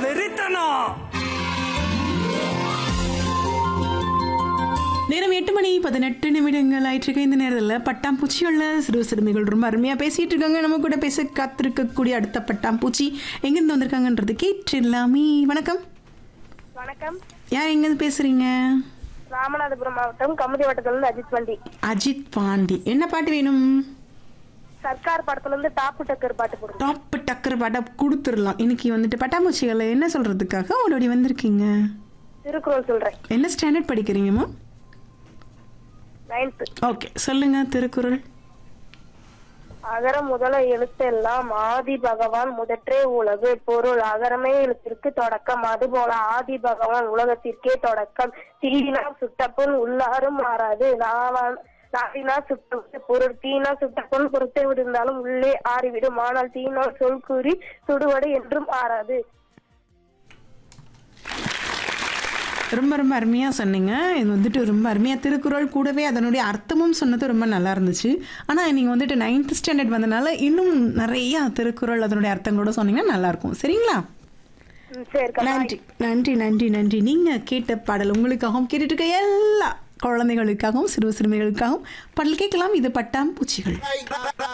வெறித்தனம் நேரம் எட்டு மணி பதினெட்டு நிமிடங்கள் ஆயிட்டிருக்கு இந்த நேரத்தில் பட்டாம்பூச்சியுள்ள சிறு சிறுமிகள் ரொம்ப அருமையாக பேசிட்டு இருக்காங்க நம்ம கூட பேச காத்திருக்கக்கூடிய அடுத்த பட்டாம்பூச்சி எங்கேருந்து வந்திருக்காங்கன்றது கேட்டுலாமே வணக்கம் வணக்கம் யார் எங்கேருந்து பேசுறீங்க ராமநாதபுரம் மாவட்டம் கமுதி வட்டத்துல இருந்து அஜித் வண்டி அஜித் பாண்டி என்ன பாட்டு வேணும் சர்க்கார் படத்துல இருந்து டாப்பு டக்கர் பாட்டு போடுங்க டாப் டக்கர் பாட்டை கொடுத்துடலாம் இன்னைக்கு வந்துட்டு பட்டாம்பூச்சிகளை என்ன சொல்றதுக்காக ஓடோடி வந்திருக்கீங்க திருக்குறள் சொல்றேன் என்ன ஸ்டாண்டர்ட் படிக்கிறீங்கம்மா நைன்த் ஓகே சொல்லுங்க திருக்குறள் அகர முதல எழுத்தெல்லாம் ஆதி பகவான் முதற்றே உலகு பொருள் அகரமே எழுத்திற்கு தொடக்கம் அதுபோல ஆதி பகவான் உலகத்திற்கே தொடக்கம் தீனா சுட்டப்புண் உள்ளாரும் மாறாது நாவான் நாவினா சுட்ட பொருள் தீனா சுட்டப்புண் புறத்தை விடுந்தாலும் உள்ளே ஆறிவிடும் ஆனால் தீனால் சொல் கூறி சுடுவடு என்றும் ஆறாது ரொம்ப ரொம்ப அருமையாக சொன்னீங்க இது வந்துட்டு ரொம்ப அருமையாக திருக்குறள் கூடவே அதனுடைய அர்த்தமும் சொன்னது ரொம்ப நல்லா இருந்துச்சு ஆனால் நீங்கள் வந்துட்டு நைன்த் ஸ்டாண்டர்ட் வந்தனால இன்னும் நிறைய திருக்குறள் அதனுடைய அர்த்தங்களோட சொன்னீங்கன்னா நல்லாயிருக்கும் சரிங்களா ம், சரி கண்ணா. நன்றி நன்றி நன்றி நன்றி நீங்கள் கேட்ட பாடல் உங்களுக்காகவும் கேட்டுட்டு இருக்க எல்லா குழந்தைகளுக்காகவும் சிறு சிறுமிகளுக்காகவும் பாடல் கேட்கலாம் இது பட்டாம்பூச்சிகள்